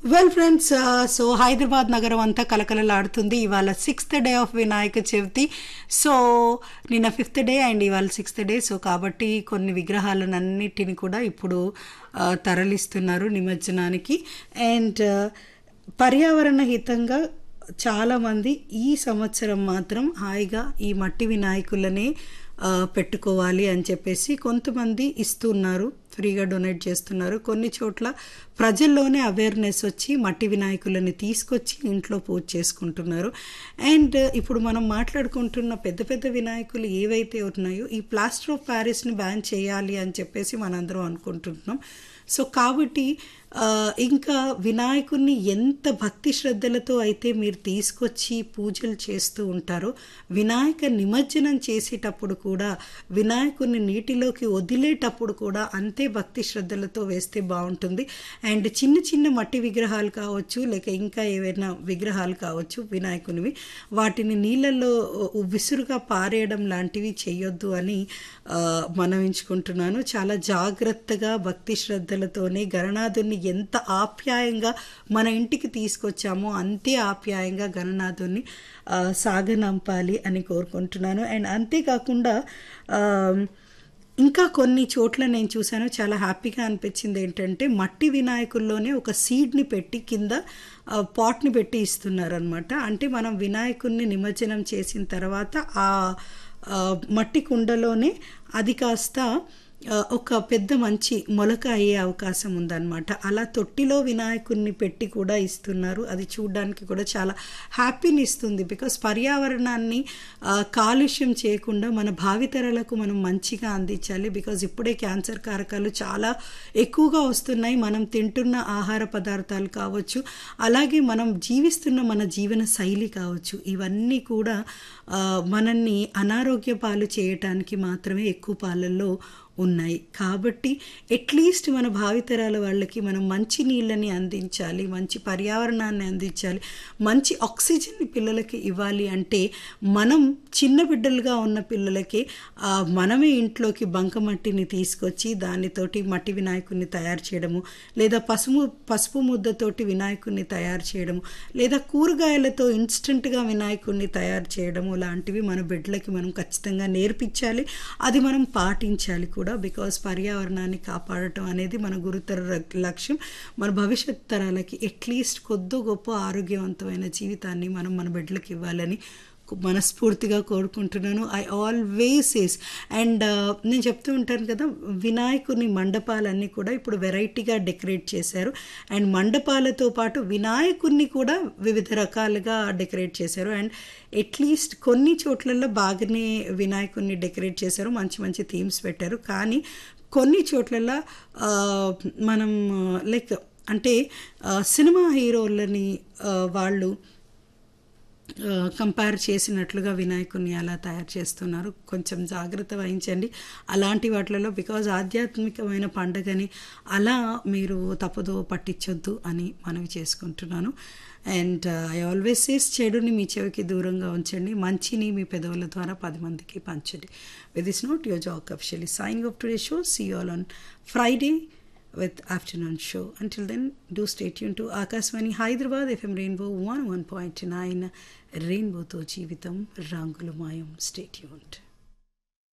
Well friends so Hyderabad నగరం అంతా కలకలలాడుతుంది ఇవాళ sixth day of Vinayaka Chavithi so నిన్న ఫిఫ్త్ డే అండ్ ఇవాళ సిక్స్త్ డే సో కాబట్టి కొన్ని విగ్రహాలన్నిటిని కూడా ఇప్పుడు ఆ, తరలిస్తున్నారు నిమజ్జనానికి అండ్ పర్యావరణ హితంగా చాలామంది ఈ సంవత్సరం మాత్రం హాయిగా ఈ మట్టి వినాయకులనే ఆ, పెట్టుకోవాలి అని చెప్పేసి కొంతమంది ఇస్తున్నారు ఫ్రీగా డొనేట్ చేస్తున్నారు కొన్ని చోట్ల ప్రజల్లోనే అవేర్నెస్ వచ్చి మట్టి వినాయకులని తీసుకొచ్చి ఇంట్లో పూజ చేసుకుంటున్నారు అండ్ ఇప్పుడు మనం మాట్లాడుకుంటున్న పెద్ద పెద్ద వినాయకులు ఏవైతే ఉన్నాయో ఈ ప్లాస్టర్ ఆఫ్ ప్యారిస్ని బ్యాన్ చేయాలి అని చెప్పేసి మనందరం అనుకుంటున్నాం సో కాబట్టి ఆ, ఇంకా వినాయకుడిని ఎంత భక్తి శ్రద్ధలతో అయితే మీరు తీసుకొచ్చి పూజలు చేస్తూ ఉంటారో వినాయక నిమజ్జనం చేసేటప్పుడు కూడా వినాయకుడిని నీటిలోకి వదిలేటప్పుడు కూడా అంతే భక్తి శ్రద్ధలతో వేస్తే బాగుంటుంది అండ్ చిన్న చిన్న మట్టి విగ్రహాలు కావచ్చు లేక ఇంకా ఏవైనా విగ్రహాలు కావచ్చు వినాయకునివి వాటిని నీళ్ళల్లో విసురుగా పారేయడం లాంటివి చేయొద్దు అని ఆ, మనవించుకుంటున్నాను చాలా జాగ్రత్తగా భక్తి శ్రద్ధలతోనే గణనాథుని ఎంత ఆప్యాయంగా మన ఇంటికి తీసుకొచ్చామో అంతే ఆప్యాయంగా గణనాథుని ఆ, సాగనంపాలి అని కోరుకుంటున్నాను అండ్ అంతేకాకుండా ఆ, ఇంకా కొన్ని చోట్ల నేను చూశాను చాలా హ్యాపీగా అనిపించింది ఏంటంటే మట్టి వినాయకుల్లోనే ఒక సీడ్ని పెట్టి కింద ఆ, పాట్ని పెట్టి ఇస్తున్నారు అనమాట అంటే మనం వినాయకుడిని నిమజ్జనం చేసిన తర్వాత ఆ ఆ, మట్టి కుండలోనే అది కాస్త ఆ, ఒక పెద్ద మంచి మొలక అయ్యే అవకాశం ఉందన్నమాట అలా తొట్టిలో వినాయకుడిని పెట్టి కూడా ఇస్తున్నారు అది చూడడానికి కూడా చాలా హ్యాపీని ఇస్తుంది బికాస్ పర్యావరణాన్ని ఆ, కాలుష్యం చేయకుండా మన భావితరాలకు మనం మంచిగా అందించాలి బికాజ్ ఇప్పుడే క్యాన్సర్ కారకాలు చాలా ఎక్కువగా వస్తున్నాయి మనం తింటున్న ఆహార పదార్థాలు కావచ్చు అలాగే మనం జీవిస్తున్న మన జీవన శైలి కావచ్చు ఇవన్నీ కూడా ఆ, మనల్ని అనారోగ్య పాలు చేయటానికి మాత్రమే ఎక్కువ పాలల్లో ఉన్నాయి కాబట్టి అట్లీస్ట్ మన భావితరాల వాళ్ళకి మనం మంచి నీళ్ళని అందించాలి మంచి పర్యావరణాన్ని అందించాలి మంచి ఆక్సిజన్ని పిల్లలకి ఇవ్వాలి అంటే మనం చిన్న బిడ్డలుగా ఉన్న పిల్లలకి ఆ, మనమే ఇంట్లోకి బంకమట్టిని తీసుకొచ్చి దానితోటి మట్టి వినాయకుడిని తయారు చేయడము లేదా పసుపు పసుపు ముద్దతోటి వినాయకుడిని తయారు చేయడము లేదా కూరగాయలతో ఇన్స్టెంట్గా వినాయకుడిని తయారు చేయడము లాంటివి మన బిడ్డలకి మనం ఖచ్చితంగా నేర్పించాలి అది మనం పాటించాలి కూడా బికాస్ పర్యావరణాన్ని కాపాడటం అనేది మన గురుతర ర- లక్ష్యం మన భవిష్యత్ తరాలకి అట్లీస్ట్ కొద్దో గొప్ప ఆరోగ్యవంతమైన జీవితాన్ని మనం మన బిడ్డలకి ఇవ్వాలని మనస్ఫూర్తిగా కోరుకుంటున్నాను ఐ ఆల్వేస్ సేస్ అండ్ నేను చెప్తూ ఉంటాను కదా వినాయకుని మండపాలన్నీ కూడా ఇప్పుడు వెరైటీగా డెకరేట్ చేశారు అండ్ మండపాలతో పాటు వినాయకుడిని కూడా వివిధ రకాలుగా డెకరేట్ చేశారు అండ్ అట్లీస్ట్ కొన్ని చోట్లలో బాగానే వినాయకుడిని డెకరేట్ చేశారు మంచి మంచి థీమ్స్ పెట్టారు కానీ కొన్ని చోట్లలో ఆ, మనం లైక్ అంటే ఆ, సినిమా హీరోలని ఆ, వాళ్ళు కంపేర్ చేసినట్లుగా వినాయకుడిని అలా తయారు చేస్తున్నారు కొంచెం జాగ్రత్త వహించండి అలాంటి వాటిలలో బికాజ్ ఆధ్యాత్మికమైన పండగని అలా మీరు తప్పుదో పట్టించొద్దు అని మనవి చేసుకుంటున్నాను అండ్ ఐ ఆల్వేస్ సేస్ చెడుని మీ చెవికి దూరంగా ఉంచండి మంచిని మీ పెదవుల ద్వారా పది మందికి పంచండి with this note your Jack officially signing off today show see all on Friday with afternoon show. Until then, do stay tuned to Akaswani Hyderabad FM Rainbow 101.9 Rainbow to Jeevitam Rangulumayam. Stay tuned.